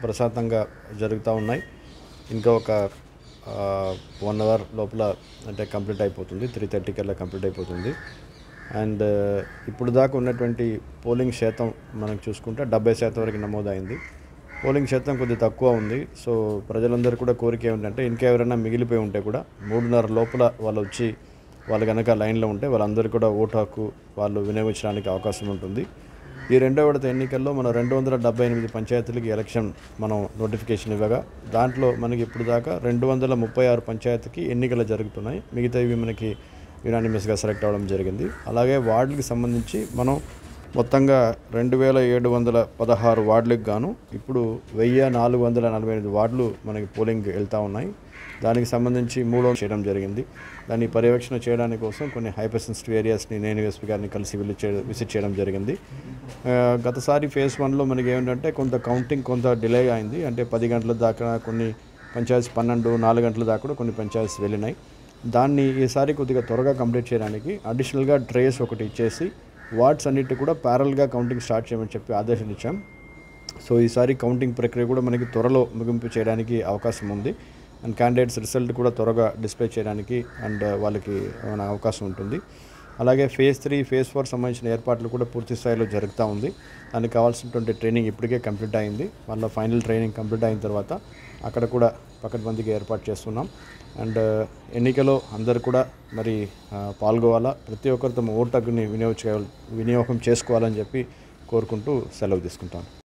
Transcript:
ప్రశాంతంగా జరుగుతూ ఉన్నాయి ఇంకా ఒక వన్ అవర్ లోపల అంటే కంప్లీట్ అయిపోతుంది త్రీ థర్టీ కల్లా కంప్లీట్ అయిపోతుంది అండ్ ఇప్పుడు దాకా ఉన్నటువంటి పోలింగ్ శాతం మనం చూసుకుంటే డెబ్బై శాతం వరకు నమోదైంది పోలింగ్ శాతం కొద్దిగా తక్కువ ఉంది సో ప్రజలందరూ కూడా కోరిక ఏమిటంటే ఇంకా ఎవరైనా మిగిలిపోయి ఉంటే కూడా మూడున్నర లోపల వాళ్ళు వచ్చి వాళ్ళు కనుక లైన్లో ఉంటే వాళ్ళందరూ కూడా ఓటు హక్కు వాళ్ళు వినియోగించడానికి అవకాశం ఉంటుంది ఈ రెండో విడత ఎన్నికల్లో మనం రెండు వందల డెబ్బై ఎనిమిది పంచాయతీలకి ఎలక్షన్ మనం నోటిఫికేషన్ ఇవ్వగా దాంట్లో మనకి ఇప్పుడు దాకా రెండు వందల ముప్పై ఆరు పంచాయతీకి ఎన్నికలు జరుగుతున్నాయి మిగతావి మనకి యునానిమస్గా సెలెక్ట్ అవ్వడం జరిగింది అలాగే వార్డులకు సంబంధించి మనం మొత్తంగా రెండు వేల ఏడు వందల పదహారు వార్డులకు గాను ఇప్పుడు వెయ్యి నాలుగు వందల నలభై ఎనిమిది వార్డులు మనకి పోలింగ్ వెళ్తూ ఉన్నాయి దానికి సంబంధించి మూడో చేయడం జరిగింది దాన్ని పర్యవేక్షణ చేయడానికి కోసం కొన్ని హైపర్ సెన్సిటివ్ ఏరియాస్ని నేను ఎస్పీ గారిని కలిసి విజిట్ చే విజిట్ చేయడం జరిగింది ఆ, గతసారి ఫేజ్ వన్లో మనకి ఏమిటంటే కొంత కౌంటింగ్ కొంత డిలే అయింది అంటే పది గంటల దాకా కొన్ని పంచాయతీస్ పన్నెండు నాలుగు గంటల దాకా కూడా కొన్ని పంచాయతీస్ వెళ్ళినాయి దాన్ని ఈసారి కొద్దిగా త్వరగా కంప్లీట్ చేయడానికి అడిషనల్గా ట్రేస్ ఒకటి ఇచ్చేసి వార్డ్స్ అన్నిటి కూడా ప్యారల్గా కౌంటింగ్ స్టార్ట్ చేయమని చెప్పి ఆదేశాలు ఇచ్చాం సో ఈసారి కౌంటింగ్ ప్రక్రియ కూడా మనకి త్వరలో ముగింపు చేయడానికి అవకాశం ఉంది అండ్ క్యాండిడేట్స్ రిజల్ట్ కూడా త్వరగా డిస్ప్లే చేయడానికి అండ్ వాళ్ళకి మన అవకాశం ఉంటుంది అలాగే ఫేజ్ త్రీ ఫేజ్ ఫోర్ సంబంధించిన ఏర్పాట్లు కూడా పూర్తి స్థాయిలో జరుగుతూ ఉంది దానికి కావాల్సినటువంటి ట్రైనింగ్ ఇప్పటికే కంప్లీట్ అయింది వాళ్ళ ఫైనల్ ట్రైనింగ్ కంప్లీట్ అయిన తర్వాత అక్కడ కూడా పకడ్బందీగా ఏర్పాటు చేస్తున్నాం అండ్ ఎన్నికలో అందరు కూడా మరి ఆ, పాల్గొవాలా ప్రతి ఒక్కరు తమ ఓటు హక్కుని వినియోగించుకోవాలి వినియోగం చేసుకోవాలని చెప్పి కోరుకుంటూ సెలవు తీసుకుంటాను